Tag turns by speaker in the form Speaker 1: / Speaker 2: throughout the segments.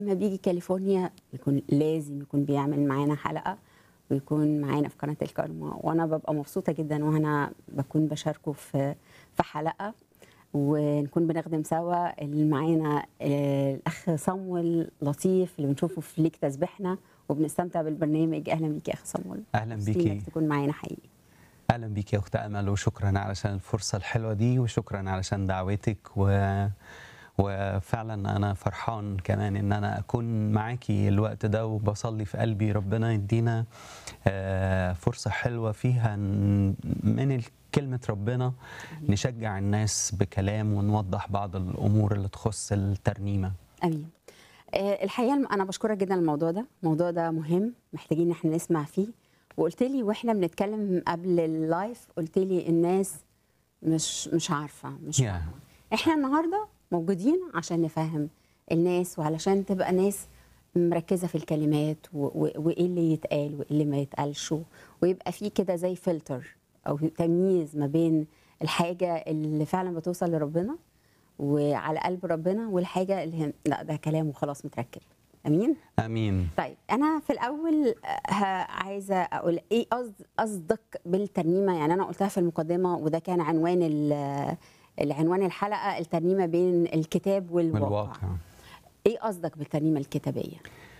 Speaker 1: لما بيجي كاليفورنيا يكون لازم يكون بيعمل معانا حلقه ويكون معانا في قناه الكرمه وانا ببقى مبسوطه جدا وانا بكون بشاركه في في حلقه ونكون بنخدم سوا اللي معانا آه، الاخ صمويل لطيف اللي بنشوفه في ليك تسبيحنا وبنستمتع بالبرنامج اهلا بيك يا اخ صمويل
Speaker 2: اهلا
Speaker 1: مبسوطين
Speaker 2: بيكي
Speaker 1: انك تكون معانا حقيقي
Speaker 2: اهلا بيكي يا اخت امل وشكرا علشان الفرصه الحلوه دي وشكرا علشان دعوتك و وفعلا انا فرحان كمان ان انا اكون معاكي الوقت ده وبصلي في قلبي ربنا يدينا آه، فرصه حلوه فيها ن- من كلمه ربنا نشجع الناس بكلام ونوضح بعض الامور اللي تخص الترنيمه
Speaker 1: امين آه، الحقيقه انا بشكرك جدا على الموضوع ده الموضوع ده مهم محتاجين ان احنا نسمع فيه وقلت لي واحنا بنتكلم قبل اللايف قلت لي الناس مش مش عارفه مش
Speaker 2: Yeah.
Speaker 1: فاهمه احنا النهارده موجودين عشان نفهم الناس وعلشان تبقى ناس مركزه في الكلمات و- و- وايه اللي يتقال وايه اللي ما يتقالش و- ويبقى في كده زي فلتر او تمييز ما بين الحاجه اللي فعلا بتوصل لربنا وعلى قلب ربنا والحاجه اللي هي لا ده كلام وخلاص متركب امين
Speaker 2: امين
Speaker 1: طيب انا في الاول آه، عايزه اقول ايه قصد قصدك بالترنيمه يعني انا قلتها في المقدمه وده كان عنوان ال- العنوان الحلقه الترنيمه بين الكتاب والواقع,
Speaker 2: والواقع
Speaker 1: ايه قصدك بالترنيمه الكتابيه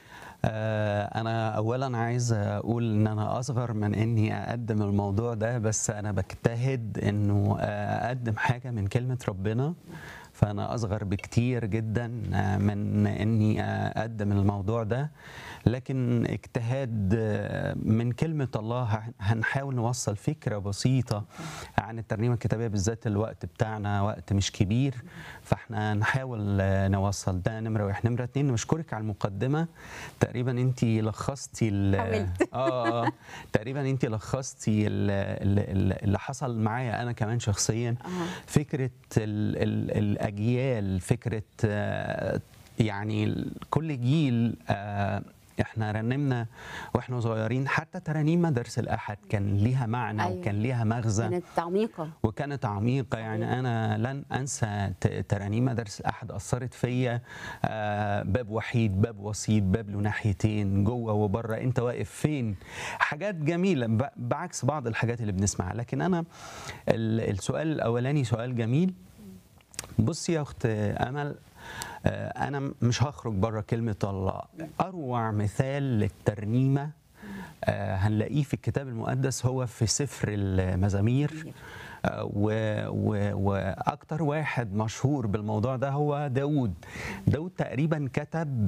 Speaker 2: آه، أنا أولا عايز أقول إن أنا أصغر من إني أقدم الموضوع ده بس أنا بجتهد إنه آه، أقدم حاجة من كلمة ربنا فأنا أصغر بكتير جدا آه، من إني أقدم الموضوع ده لكن اجتهاد آه، من كلمة الله هن- هنحاول نوصل فكرة بسيطة عن الترنيمة الكتابية بالذات الوقت بتاعنا وقت مش كبير فاحنا نحاول آه، نوصل ده نمرة واحد نمرة اتنين بشكرك على المقدمة تقريبا انت لخصتي ال-
Speaker 1: حاولت.
Speaker 2: اه آه، تقريبا انت لخصتي ال- ال- ال- اللي حصل معايا انا كمان شخصيا
Speaker 1: آه.
Speaker 2: فكره ال ال الاجيال فكره آه، يعني ال- كل جيل آه، احنا رنمنا واحنا صغيرين حتى ترانيم مدارس الاحد كان ليها معنى
Speaker 1: أيوة.
Speaker 2: وكان ليها مغزى
Speaker 1: كانت عميقه
Speaker 2: وكانت عميقة يعني أنا لن أنسى ت- ترانيم مدارس الأحد أثرت فيا آه، باب وحيد باب وسيط باب له ناحيتين جوه وبره أنت واقف فين حاجات جميلة ب- بعكس بعض الحاجات اللي بنسمعها لكن أنا ال- السؤال الأولاني سؤال جميل بصي يا أخت أمل آه، أنا مش هخرج بره كلمة الله أروع مثال للترنيمة آه، هنلاقيه في الكتاب المقدس هو في سفر المزامير آه، و- و- واكتر واحد مشهور بالموضوع ده هو داود داود تقريبا كتب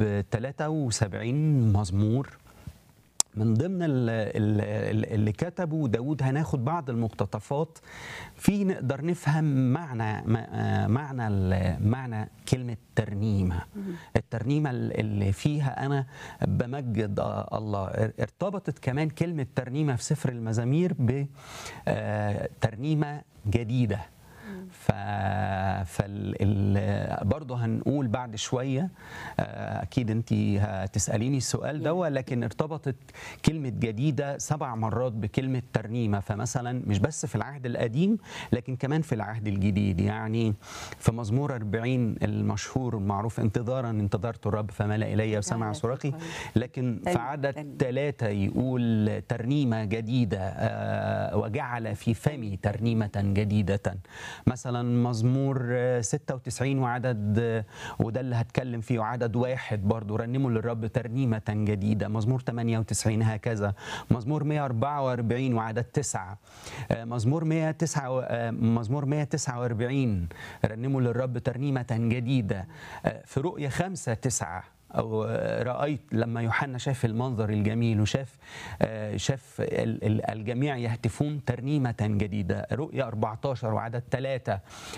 Speaker 2: 73 مزمور من ضمن ال- ال- ال- اللي كتبه داود هناخد بعض المقتطفات في نقدر نفهم معنى م- آه، معنى ال- معنى كلمة ترنيمة الترنيمة ال- اللي فيها أنا بمجد آه، الله ار- ارتبطت كمان كلمة ترنيمة في سفر المزامير بترنيمة جديدة ف... فال... ال... برضه هنقول بعد شويه آه، اكيد انت هتساليني السؤال ده لكن ارتبطت كلمه جديده سبع مرات بكلمه ترنيمه فمثلا مش بس في العهد القديم لكن كمان في العهد الجديد يعني في مزمور 40 المشهور المعروف انتظارا انتظرت الرب فملا الي وسمع
Speaker 1: فعلا
Speaker 2: صراخي
Speaker 1: كويس.
Speaker 2: لكن في
Speaker 1: تاني-
Speaker 2: عدد
Speaker 1: تاني.
Speaker 2: ثلاثة يقول ترنيمة جديدة آه، وجعل في فمي ترنيمة جديدة مثلا مزمور آه، 96 وعدد آه، وده اللي هتكلم فيه وعدد واحد برضو رنموا للرب ترنيمة جديدة مزمور 98 هكذا مزمور 144 وعدد تسعة آه، مزمور 109 آه، مزمور 149 رنموا للرب ترنيمة جديدة آه، في رؤية 5 9 أو رأيت لما يوحنا شاف المنظر الجميل وشاف آه، شاف ال- ال- الجميع يهتفون ترنيمة جديدة رؤيا 14 وعدد ثلاثة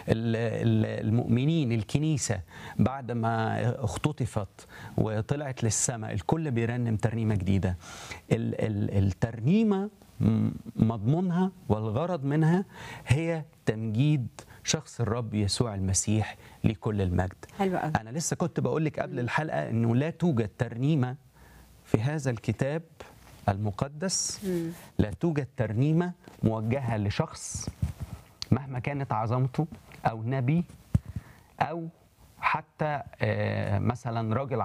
Speaker 2: المؤمنين الكنيسة بعد ما اختطفت وطلعت للسماء الكل بيرنم ترنيمة جديدة ال- ال- الترنيمة م- مضمونها والغرض منها هي تمجيد شخص الرب يسوع المسيح لكل المجد
Speaker 1: حلو قوي
Speaker 2: أنا لسه كنت بقول لك قبل الحلقة إنه لا توجد ترنيمة في هذا الكتاب المقدس لا توجد ترنيمة موجهة لشخص مهما كانت عظمته أو نبي أو حتى آه، مثلا راجل